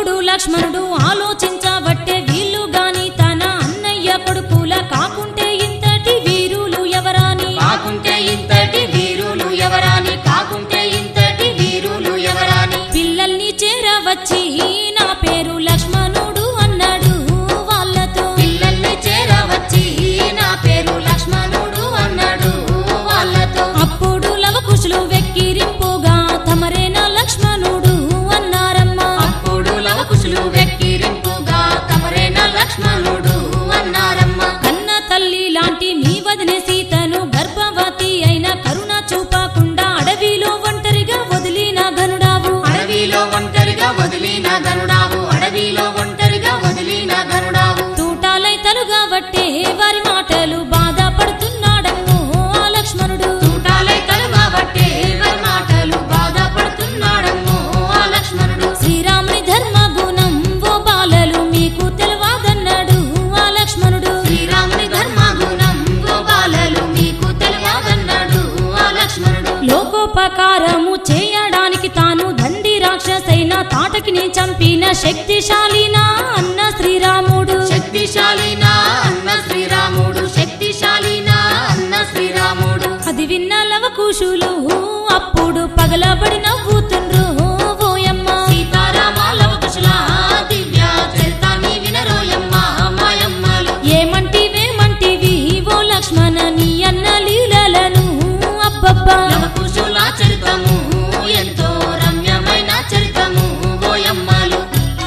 అప్పుడు లక్ష్మణుడు ఆలోచించబట్టే వీళ్ళు గాని తన అన్నయ్య కొడుకుల కాకుంటే ఇంతటి వీరులు ఎవరాని కాకుంటే ఇంతటి వీరులు ఎవరాని కాకుంటే ఇంతటి వీరులు ఎవరాని పిల్లల్ని చేరవచ్చి నా పేరు లక్ష్మణుడు అన్నాడు వాళ్ళతో పిల్లల్ని చేరవచ్చి నా పేరు లక్ష్మణుడు అన్నాడు వాళ్ళతో అప్పుడు లవకుశులు వెక్కిరింపుగా తమరేనా లక్ష్మణుడు అన్నారమ్మా అప్పుడు లవకుశులు వెక్కిరింపుగా తమరేన లక్ష్మణుడు అన్నారమ్మ కన్న తల్లి లాంటి నీ వదిన సీతను గర్భవతి అయిన కరుణ చూపకుండా అడవిలో ఒంటరిగా వదిలిన గనుడావు అడవిలో ఒంటరిగా వదిలిన గనుడావు అడవిలో ఒంటరిగా వదిలిన గనుడావు తూటాలై తలుగా వట్టే వారి మాటలు బాధపడుతున్నాడమ్మో ఆ లక్ష్మణుడు తూటాలై కలుగబట్టే ఎవరి మాటలు బాధపడుతున్నాడమ్మో ఆ లక్ష్మణుడు శ్రీరాముని ధర్మ గుణం ఓ బాలలు మీకు తెలవాదన్నాడు ఆ లక్ష్మణుడు శ్రీరాముని ధర్మ గుణం గోపాలలు మీకు తెలియదన్నాడు ఆ లక్ష్మణుడు లోకోపకారము చేయడానికి తాను దండి రాక్షసైన తాటకిని చంపిన శక్తిశాలినా అన్న శ్రీరాముడు శక్తిశాలినా అన్న శ్రీరాముడు శక్తిశాలినా అన్న శ్రీరాముడు అది విన్న లవకుశులు అప్పుడు పగలబడి నవ్వుతుండ్రు ఓయమ్మ సీతారామాల కుశల దివ్య చరితాన్ని వినరోయమ్మ మాయమ్మలు ఏమంటివేమంటివి ఓ లక్ష్మణ నీ అన్న లీలలను అబ్బబ్బా లవకుశుల చరితము ఎంతో రమ్యమైన చరితము ఓయమ్మలు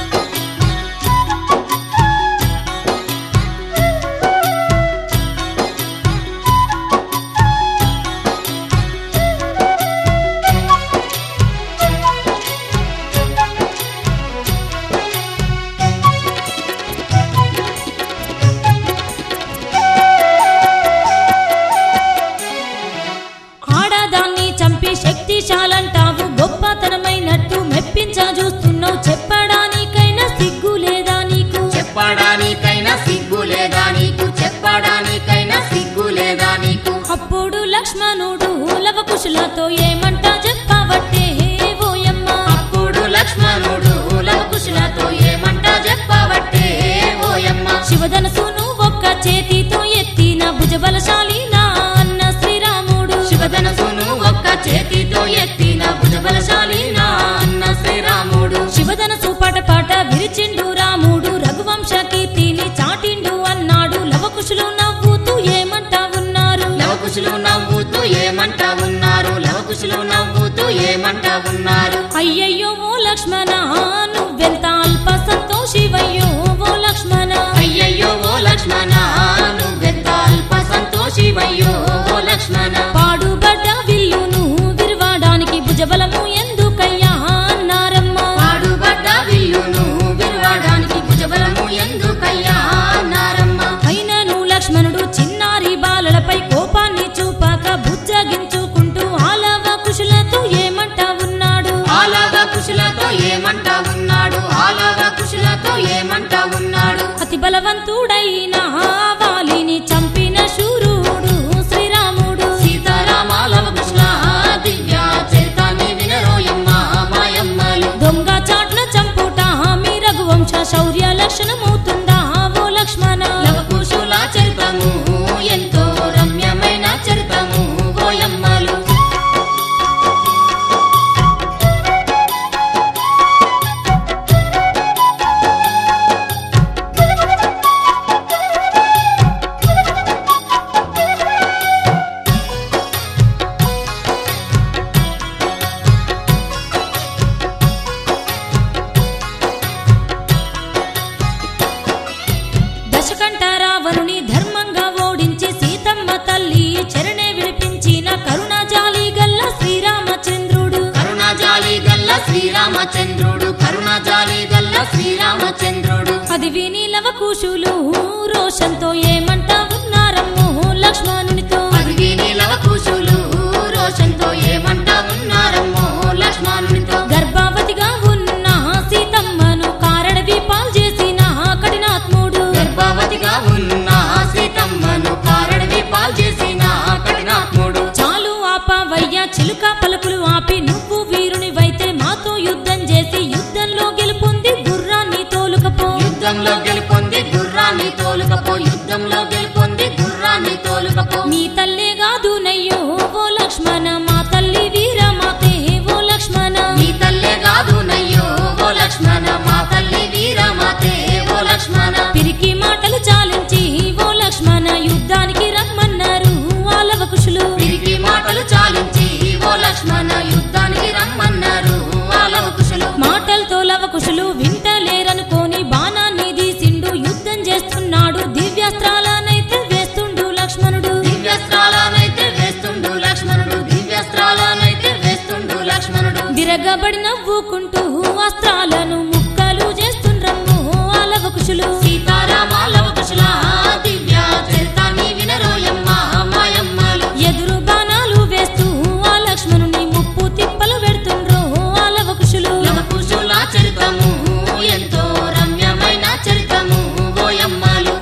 ఆడదాన్ని చంపి శక్తిశాలంటావు గొప్పతనమైనట్టు మెప్పించ చూస్తున్నావు చెప్పడానికైనా సిగ్గు లేదా నీకు చెప్పడానికైనా సిగ్గు లేదా నీకు చెప్పడానికైనా సిగ్గు లేదా నీకు అప్పుడు లక్ష్మణుడు లవకుశులతో ఏమంటా చెప్పవట్టే ఓయమ్మ అప్పుడు లక్ష్మణుడు లవకుశులతో ఏమంటా చెప్పబట్టే ఓయమ్మ శివధనసును ఒక్క చేతితో ఎత్తిన భుజబలశాలి నా అన్న శ్రీరాముడు శివధనసును ఒక్క చేతితో ఎత్తిన భుజబలశాలి నా అన్న శ్రీరాముడు శివధనసు పాట పాట విరిచిండు రాముడు రఘువంశ కీర్తిని చాటిండు అన్నాడు లవకుశులు నవ్వుతూ ఏమంటా ఉన్నారు లవకుశులు నవ్వుతూ ఏమంటా ఉన్నారు లవకుశులు నవ్వుతూ ఏమంటా ఉన్నారు అయ్యయ్యో ఓ లక్ష్మణ నువ్వెంత అల్ప సంతోషివయ్యో ఓ లక్ష్మణ అయ్యయ్యో ఓ లక్ష్మణ నువ్వెంత అల్ప సంతోషివయ్యో ఓ లక్ష్మణ పాడుబడ్డ విల్లును విరవడానికి భుజబలము ఎందుకయ్యా అన్నారమ్మ పాడుబడ్డ విల్లును విరవడానికి భుజబలము ఎందుకయ్యా అన్నారమ్మ అయినను లక్ష్మణుడు చిన్నారి బాలలపై కోపాన్ని చూపాక బుజ్జగించుకుంటూ ఆలవ కుశులతో ఏమంటా ఉన్నాడు ఆలవ కుశులతో ఏమంటా ఉన్నాడు ఆలవ కుశులతో ఏమంటా ఉన్నాడు అతి బలవంతుడైన వాలిని చంపిన శూరుడు శ్రీరాముడు సీతారామాలవ కుశల దివ్య చరితాన్ని వినరోయమ్మ మాయమ్మలు దొంగ చాట్న చంపుట మీ రఘువంశ శౌర్య లక్షణమవుతుందా ఓ లక్ష్మణ లవకుశుల చరితము ఎంతో రమ్యమైన చరితము ఓయమ్మలు దశకంఠ రావణుని ధర్మంగా ఓడించి సీతమ్మ తల్లి చరణే విడిపించిన కరుణాజాలి గల్ల శ్రీరామచంద్రుడు కరుణాజాలి గల్ల శ్రీరామచంద్రుడు కరుణాజాలి గల్ల శ్రీరామచంద్రుడు అది విని లవకుశులు రోషంతో ఏమంటా ఉన్నారమ్మో లక్ష్మణునితో అది విని లవకుశులు రోషంతో ఏమంటా ఉన్నారమ్మో లక్ష్మణునితో గర్భవతిగా ఉన్న సీతమ్మను కారడవి పాల్ చేసిన కఠినాత్ముడు గర్భవతిగా ఉన్న సీతమ్మను కారడవి పాల్ చేసిన కఠినాత్ముడు చాలు ఆపవయ్య చిలుక పలుకులు ఆపి నువ్వు వీరుని వైతే మాతో యుద్ధం చేసి యుద్ధంలో గెలుపొంది గుర్ర యుద్ధంలో గెలుపొంది గుర్రాన్ని తోలుకపో మీ తల్లే కాదు నయ్యో ఓ లక్ష్మణ మా తల్లి వీరమాతే ఓ లక్ష్మణ నీ తల్లే కాదు నయ్యో ఓ లక్ష్మణ మా తల్లి వీరమాతే ఓ లక్ష్మణ పిరికి మాటలు చాలించి ఓ లక్ష్మణ యుద్ధానికి రమ్మన్నారు ఆలవ కుషులు పిరికి మాటలు చాలించి ఓ లక్ష్మణ యుద్ధానికి రమ్మన్నారు వాళ్ళ కుశలు మాటలతో లవ కుషులు వింటలేరనుకోని బాణాన్ని తీసిండు యుద్ధం చేస్తున్నాడు దివ్యాస్త్రాలనైతే వేస్తుండు లక్ష్మణుడు దివ్యస్త్రాలనైతే వేస్తుండు లక్ష్మణుడు దివ్యస్త్రాలనైతే వేస్తుండు లక్ష్మణుడు విరగబడి నవ్వుకుంటూ అస్త్రాలను ముక్కలు చేస్తుండ్రమ్ము ఆలవ కుషులు సీతారామాలవ కుశల దివ్య చరితాన్ని వినరోయమ్మ మాయమ్మలు ఎదురు బాణాలు వేస్తూ ఆ లక్ష్మణుని ముప్పు తిప్పలు పెడుతుండ్రో ఆలవ కుషులు లవ కుశల చరితము ఎంతో రమ్యమైన చరితము ఓయమ్మలు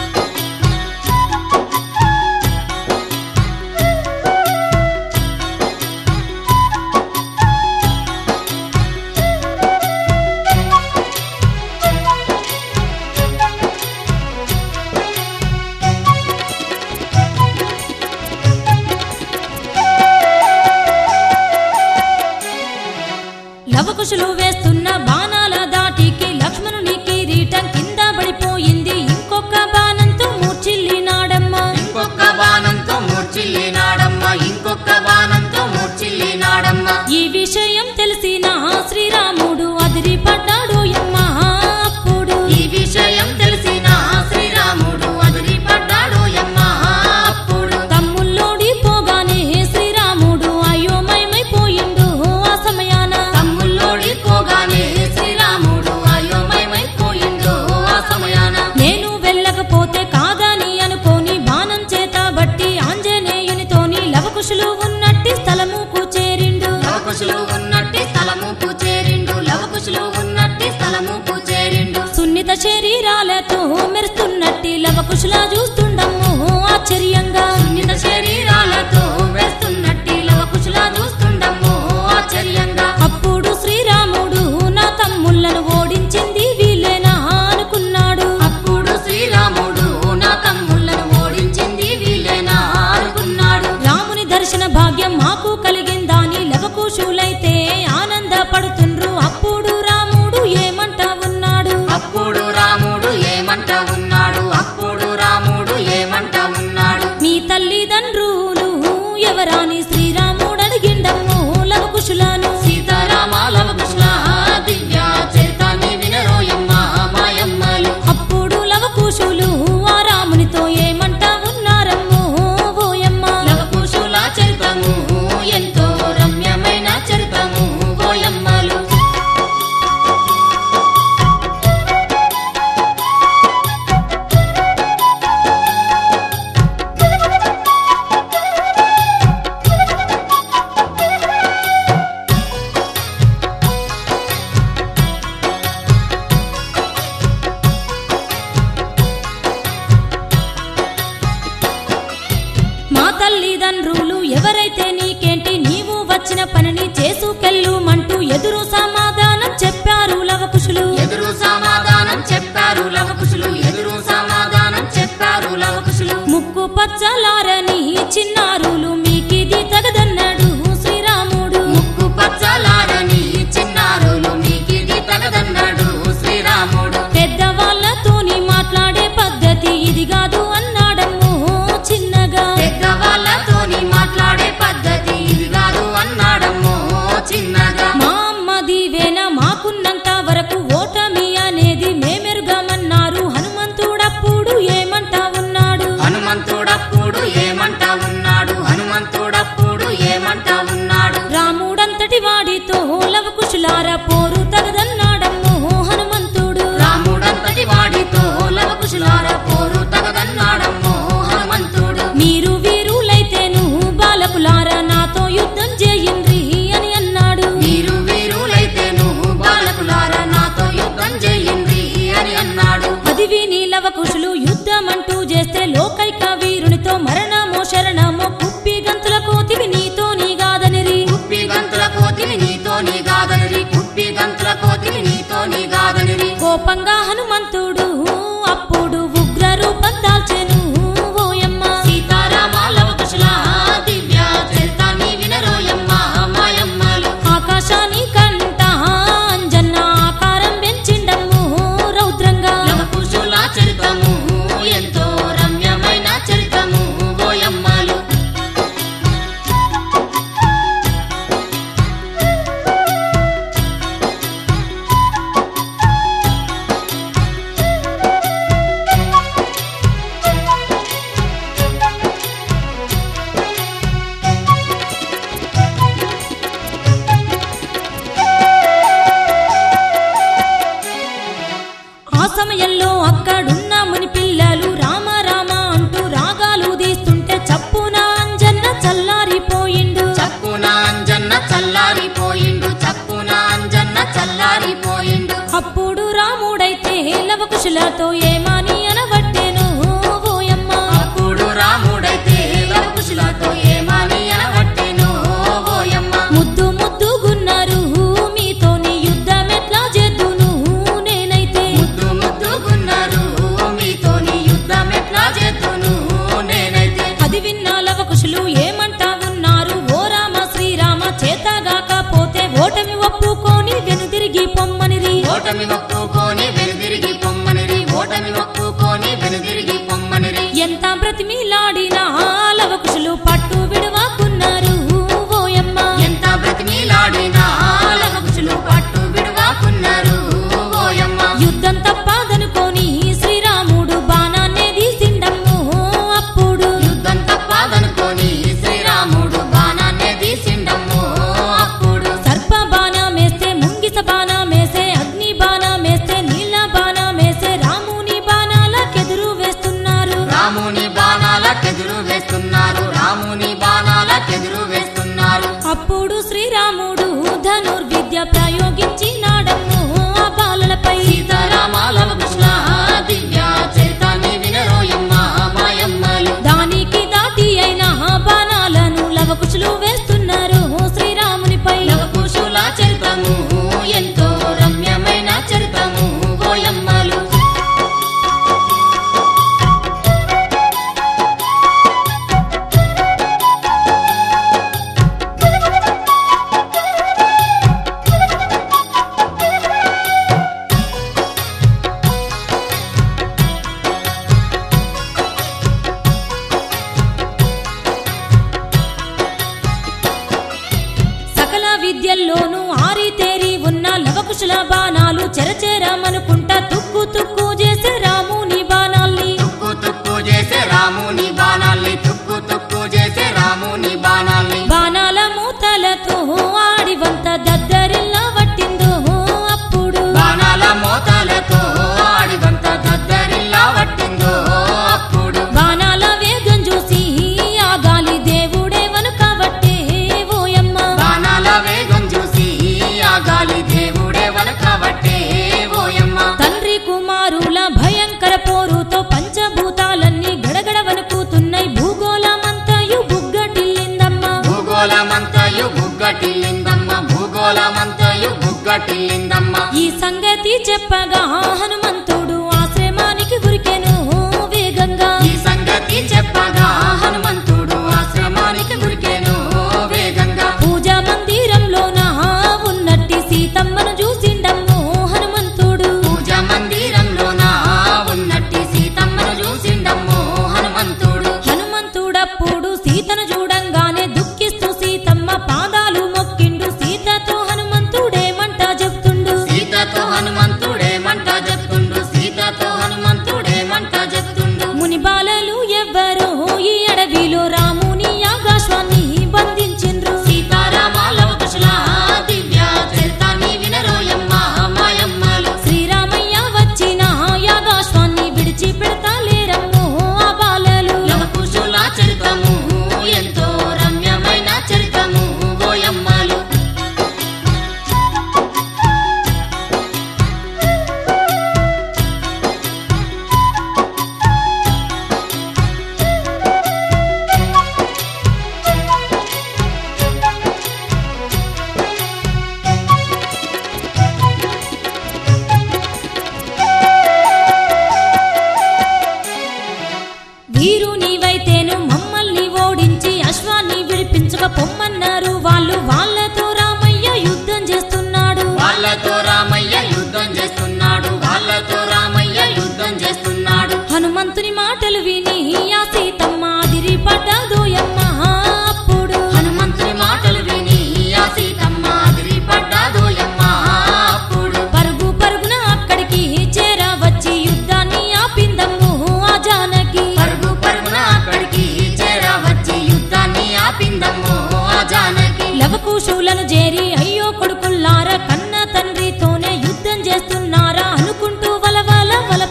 లవకుశులు వేస్తున్న బాణాల దాటికి లక్ష్మణుని కిరీటం కింద పడిపోయింది ఇంకొక బాణంతో మూర్చిల్లినాడమ్మ ఇంకొక బాణంతో మూర్చిల్లినాడమ్మ ఇంకొక బాణంతో మూర్చిల్లినాడమ్మ ఈ విషయం తెలిసిన శ్రీరాముడు అదిరిపడ్డాడు యమ్మ అప్పుడు ఈ విషయం తెలిసిన శ్రీరాముడు అదిరి పడ్డాడు యమ్మ అప్పుడు తమ్ముల్లోడి పోగానే శ్రీరాముడు అయోమయమైపోయిండు ఆ సమయాన తమ్ముల్లోడి పోగానే శ్రీరాముడు అయోమయమైపోయిందో ఆ సమయాన నేను వెళ్ళకపోతే కాదని అనుకోని బాణం చేత బట్టి ఆంజనేయునితోని లవకుశులు ఉన్నట్టి స్థలముకు చేరిండు లవకుశులు ఉన్నట్టి స్థలము చేరిండు లవకుశులు ఉన్నట్టి స్థలము చేరిండు సున్నిత శరీరాలతో మెరుస్తున్నట్టి లవకుశుల చూస్తుండమ్ము ఆశ్చర్యంగా సున్నిత శరీరాలతో వేస్తున్నట్టి లవకుశుల చూస్తుండమ్మో ఆశ్చర్యంగా అప్పుడు శ్రీరాముడు నా తమ్ముళ్ళను ఓడించింది వీలేనా అనుకున్నాడు అప్పుడు శ్రీరాముడు నా తమ్ముళ్ళను ఓడించింది వీలేనా అనుకున్నాడు రాముని దర్శన భాగ్యం మాకు కలిగిందాని లవకుశులైతే ఆనందపడుతుండ్రు అప్పుడు రాముడు ఏమంట ఉన్నాడు అప్పుడు రాముడు ఏమంట ఉన్నాడు అప్పుడు రాముడు ఏమంట ఉన్నాడు మీ తల్లిదండ్రులు ఎవరాని శ్రీరాముడు అడిగిండమ్ము లవకుశులను సీతారామాలవ కృష్ణ దివ్య చరితాన్ని వినరోయమ్మ మాయమ్మలు అప్పుడు లవకుశులు ఆ రామునితో ఏమంట ఉన్నారమ్మో ఓయమ్మ లవకుశుల చరితము ఎంతో రమ్యమైన చరితము ఓయమ్మలు మా తల్లిదండ్రులు ఎవరైతే నీకేంటి నీవు వచ్చిన పనిని చేసుకెళ్ళుమంటూ ఎదురు సమాధానం చెప్పారు లవకుశులు ఎదురు సమాధానం చెప్పారు లవకుశులు ఎదురు సమాధానం చెప్పారు లవకుశులు ముక్కు పచ్చలారని చిన్నారులు మీకిది తగదన్నాడు శ్రీరాముడు ముక్కు పచ్చలారని చిన్నారులు మీకిది తగదన్నాడు శ్రీరాముడు పెద్దవాళ్ళతోని మాట్లాడే పద్ధతి ఇది కాదు అన్నాడమ్మో చిన్నగా పెద్దవాళ్ళతోని మాట్లాడే పద్ధతి ఇది కాదు అన్నాడమ్మో చిన్నగా మా అమ్మ దీవేన మాకున్నంత వరకు ఓటమి అనేది మేమెరుగమన్నారు హనుమంతుడప్పుడు ఏమంటా ఉన్నాడు హనుమంతుడప్పుడు ఏమంట ఉన్నాడు హనుమంతుడప్పుడు ఏమంట ఉన్నాడు రాముడంతటి వాడితో లవకుశులార పోరు తగదన్నాడమ్మో హనుమంతుడు రాముడంతటి వాడితో లవకుశులార పోరు తగదన్నాడమ్మో హనుమంతుడు మీరు వీరులైతేను బాలకులార నాతో యుద్ధం చేయండ్రి అని అన్నాడు మీరు వీరులైతేను బాలకులార నాతో యుద్ధం చేయండి అని అన్నాడు అది విని లవకుశులు యుద్ధం అంటూ చేస్తే లోకైక వీరునితో మరణమో శరణమో కుప్పి గంతుల కోతివి నీతో నీగాదనిరి కుప్పి గంతుల కోతిని నీతో నీ గాదనిరి కుప్పి గంతుల కోతిని నీతో నీ గాదనిరి కోపంగా హనుమంతుడు అప్పుడు ఉగ్ర రూపం దాల్చెను సమయంలో అక్కడున్న ముని పిల్లలు రామ రామ అంటూ రాగాలు తీస్తుంటే చప్పున అంజన్న చల్లారిపోయిండు చప్పున అంజన్న చల్లారిపోయిండు చప్పున అంజన్న చల్లారిపోయిండు అప్పుడు రాముడైతే లవకుశులతో ఏమని అనబట్టెను ఓయమ్మ అప్పుడు రాముడైతే లవకుశులతో ఏమని అనబట్టెను ఓయమ్మ ముద్దు ముద్దుగున్నారు మీతోని యుద్ధం ఎట్లా చేద్దును నేనైతే ముద్దు ముద్దుగున్నారు మీతోని యుద్ధం ఎట్లా చేతును నేనైతే అది విన్న లవకుశులు ఏమంటా ఉన్నారు ఓ రామ శ్రీరామ చేతగాకపోతే ఓటమి ఒప్పుకొని వెనుదిరిగి పొమ్మనిరి ఓటమి మొక్కుకొని వెనుదిరిగి పొమ్మనిరి ఓటమి మొక్కుకొని వెనుదిరిగి పొమ్మనిరి ఎంత బ్రతిమిలాడినా లవకుశులు పట్టు విడవాకున్నారు ఓయమ్మ ఎంత బ్రతిమీలాడినా లవకుశులు పట్టు విడువాకున్నారు ఓయమ్మ యుద్ధం తప్పదనుకొని శ్రీరాముడు బాణాన్నే తీసిండమ్ము అప్పుడు యుద్ధం తప్పదనుకొని శ్రీరాముడు బాణాన్నే తీసిండమ్ము అప్పుడు సర్ప బాణమేస్తే ముంగిస బాణమేసే అగ్ని బాణమేస్తే నీళ్ళ బాణమేసే రాముని బాణాలకెదురు వేస్తున్నారు రాముని బాణాలకెదురు వేస్తున్నారు రాముని బాణాలకెదురు వేస్తున్నారు అప్పుడు శ్రీరాముడు ధనుర్విద్య ప్రయోగించినాడమ్ము ఆ బాలలపై సీతారామాల కృష్ణ దివ్య చరితాన్ని వినరోయమ్మ మాయమ్మలు దానికి దాటి అయిన బాణాలను లవకుశులు వేస్తున్నారు శ్రీరామునిపై లవకుశుల చరితము ఎంతో రమ్యమైన చరితము ఓయమ్మలు సకల విద్యల్లోనూ ఆరితేరి ఉన్న లవకుశుల బాణాలు చెరచేరామనుకుంటా తుక్కు తుక్కు చేసే రాముని బాణాల్ని తుక్కు తుక్కు చేసే రాముని బాణాల్ని తుక్కు తుక్కు చేసే రాముని బాణాల్ని బాణాల మూతలతో ఆడివంత దద్దరిల్లా పట్టిందో అప్పుడు బాణాల మోతాలతో ఆడివంత దద్దరిల్లా పట్టిందో అప్పుడు బాణాల వేగం చూసి ఆ గాలి దేవుడే వనుకబట్టే ఓయమ్మ బాణాల వేగం చూసి ఆ గాలి దేవుడే వనకబట్టే ఓయమ్మ తండ్రి కుమారుల భయంకర పోరుతో పంచభూతాలన్నీ గడగడ వణుకుతున్నాయి భూగోళమంతయు బుగ్గటిల్లిందమ్మ భూగోళమంతయు బుగ్గటిల్లిందమ్మ భూగోళమంతయు బుగ్గటిల్లిందమ్మ ఈ సంగతి చెప్పగా హనుమంతుడు ఆశ్రమానికి ఉరికెను వేగంగా ఈ సంగతి చెప్పగా హనుమంతుడు ఆశ్రమానికి ఉరికేను వేగంగా పూజా మందిరంలోన ఉన్నట్టి సీతమ్మను చూసిండమ్ము హనుమంతుడు పూజ మందిరంలోన ఉన్నట్టి సీతమ్మను చూసిండమ్మో హనుమంతుడు హనుమంతుడప్పుడు సీతను చూడంగానే దుఃఖిస్తూ సీతమ్మ పాదాలు మొక్కిండు సీతతో హనుమంతుడేమంట చెప్తుండు సీతతో హనుమంతుడేమంట చెప్తుండు సీతతో హనుమంతుడేమంట చెప్తుండు ముని బాలలు ఎవ్వరో ఈ అడవిలో రాముని యాగాశ్వాన్ని బంధించిండ్రు సీతారామాల కుశల దివ్య చరితాన్ని వినరోయమ్మ మాయమ్మలు శ్రీరామయ్య వచ్చిన యాగాశ్వాన్ని విడిచిపెడతాలేరమ్మో ఆ బాలలు లవకుశుల చరితము ఎంతో రమ్యమైన చరితము ఓయమ్మలు వీరు నీవైతేను మమ్మల్ని ఓడించి అశ్వాన్ని విడిపించక పొమ్మన్నారు వాళ్ళు వాళ్ళతో రామయ్య యుద్ధం చేస్తున్నాడు వాళ్ళతో రామయ్య యుద్ధం చేస్తున్నాడు వాళ్ళతో రామయ్య యుద్ధం చేస్తున్నాడు హనుమంతుని మాటలు విని ఆ సీతమ్మ అదిరి పడ్డాదోయమ్మ అప్పుడు హనుమంతుని మాటలు విని ఆ సీతమ్మ అదిరి పడ్డాదోయమ్మ అప్పుడు పరుగు పరుగున అక్కడికి చేరా వచ్చి యుద్ధాన్ని ఆపిందమ్ము ఆ జానకి పరుగు పరుగున అక్కడికి చేరా వచ్చి యుద్ధాన్ని ఆపిందమ్మో ఆ జానకి లవకుశులను చేరి అయ్యో కొడుకుల్లారా కన్న తండ్రితోనే యుద్ధం చేస్తున్నారా అనుకుంటూ వలవల వల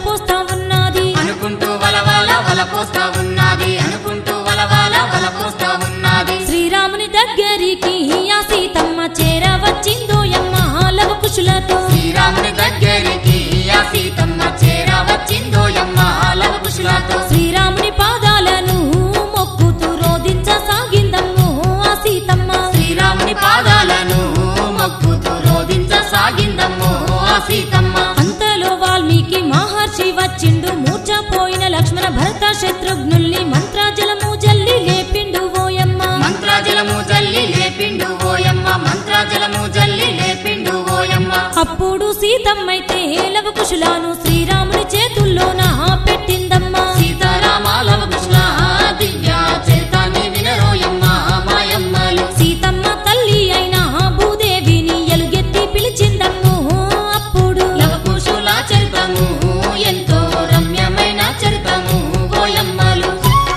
పోయిన లక్ష్మణ భరత శత్రుఘ్నుల్ని మంత్రాజలము జల్లి లేపిండు ఓయమ్మ మంత్రాజలము జల్లి లేపిండు ఓయమ్మ మంత్రాజలము జల్లి లేపిండు ఓయమ్మ అప్పుడు సీతమ్మైతే లవకుశులాను శ్రీరాముని చేతుల్లోన పెట్టిందమ్మా సీతారామాలవ కృష్ణ దివ్య చరితాన్ని వినరోయమ్మ మాయమ్మలు సీతమ్మ తల్లి అయిన భూదేవిని ఎలుగెత్తి పిలిచిందమ్ము అప్పుడు లవకుశుల చరితము ఎంతో రమ్యమైన చరితము ఓయమ్మలు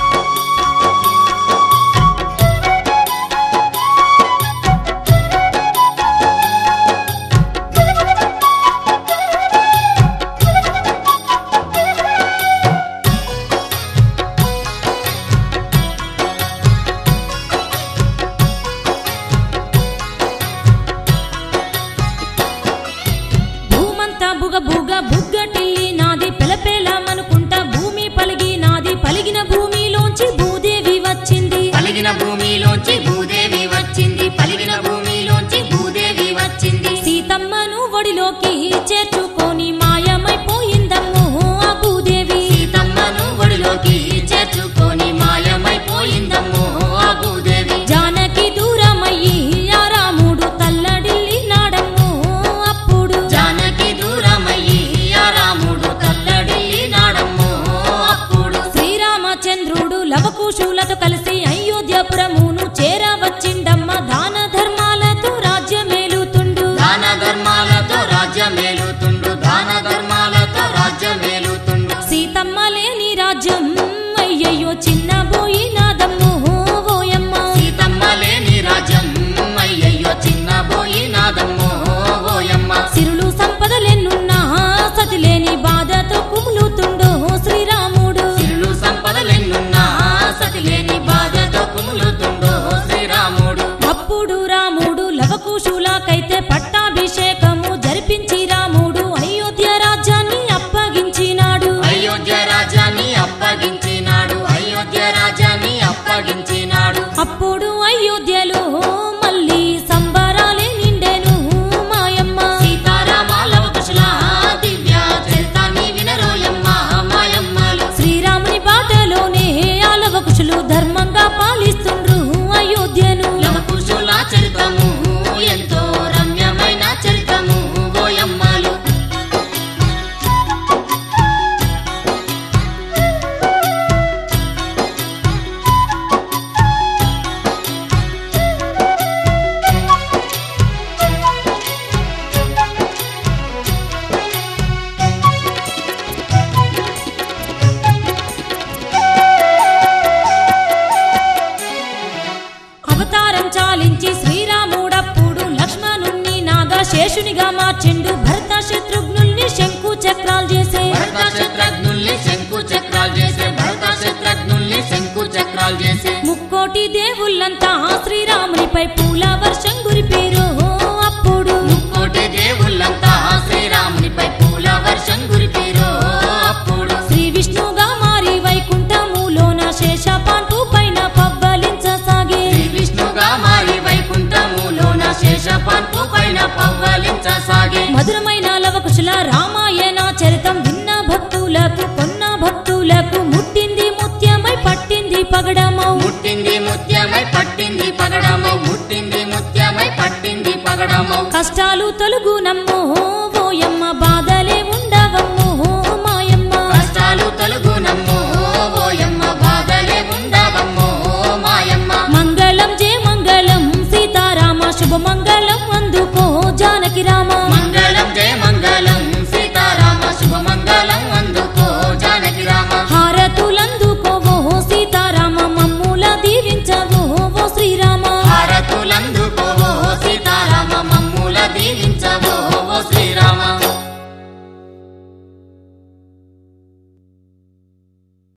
భూమంతా బుగ బుగ బుగ్గటిల్లి నాది పెలపేలమనుకుంటా భూమి పలిగి నాది పలిగిన భూమిలోంచి భూదేవి వచ్చింది పలిగిన భూమిలోంచి భూదేవి వచ్చింది పలిగిన భూమిలోంచి భూదేవి వచ్చింది సీతమ్మను ఒడిలోకి చేర్చుకొని మాయమైపోయిందమ్ము ఆ భూదేవి సీతమ్మను ఒడిలోకి చేర్చుకొని మాయమైపోయిందమ్మో ఆ భూదేవి జానకి దూరమయ్యి ఆ రాముడు తల్లడిల్లి నాడమ్ము అప్పుడు జానకి దూరమయ్యి ఆ రాముడు తల్లడిల్లి నాడమ్మో అప్పుడు శ్రీరామచంద్రుడు లవకుశులతో కలిసి అయోధ్యపురమును చేరవచ్చిండమ్మ దాన ధర్మాలతో రాజ్యమేలుతుండు దాన ధర్మాలతో రాజ్యమేలుతుండు దాన ధర్మాలతో రాజ్యమేలుతుండు సీతమ్మ లేని రాజ్యం అయ్యయ్యో చిన్నబోయినాదమ్ము ఓయమ్మ సీతమ్మ లేని రాజ్యం అయ్యయ్యో చిన్నబోయి నాదమ్మో ఓయమ్మ సిరులు సంపదలెన్నున్నా సతి లేని బాధతో కుములుతుండో శ్రీరాముడు సిరులు సంపదలెన్నున్నా సతి లేని బాధతో కుములుతుండో శ్రీరాముడు అప్పుడు రాముడు లవకుశులకైతే పట్టాభిషేకము జరిపించి రాముడు అయోధ్య రాజ్యాన్ని అప్పగించినాడు అయోధ్య రాజ్యాన్ని అప్పగించినాడు అయోధ్య రాజ్యాన్ని అప్పగించినాడు అప్పుడు అయోధ్యలో మళ్ళీ సంబరాలే నిండెను మాయమ్మ సీతారామాలవ కుశల దివ్య చరితాన్ని వినరోయమ్మ మాయమ్మలు శ్రీరాముని బాటలోనే ఆలవకుశులు ధర్మంగా పాలిస్తుండ్రు అయోధ్యను లవకుశుల చరితము ఎంతో రమ్యమైన చరితము ఓయమ్మలు అవతారం చాలించి శ్రీరాముడప్పుడు లక్ష్మణుణ్ణి నాగశేషునిగా మార్చిండు భరత శత్రుఘ్నుల్ని శంకు చక్రాలు చేసే భరత శత్రుఘ్నుల్ని శంకు చక్రాలు చేసే భరత శత్రుఘ్నుల్ని శంకు చక్రాలు చేసే ముక్కోటి దేవుళ్ళంతా శ్రీరామునిపై పూల వర్షం కురిపేరు అప్పుడు ముక్కోటి దేవుళ్ళంతా శ్రీరామునిపై పూల వర్షం కురిపిరో అప్పుడు శ్రీ విష్ణుగా మారి వైకుంఠములోన శేషపాంటు పైన పవ్వలించసాగే శ్రీ విష్ణుగా మారి వైకుంఠములోన శేషపాన్పు పైన పవ్వలించసాగే మధురమైన లవకుశుల రామాయణ చరితం విన్న భక్తులకు కొన్న భక్తులకు ముట్టింది ముత్యమై పట్టింది పగడమౌ ముట్టింది ముత్యమై పట్టింది పగడమౌ ముట్టింది ముత్యమై పట్టింది పగడమౌ కష్టాలు తొలుగున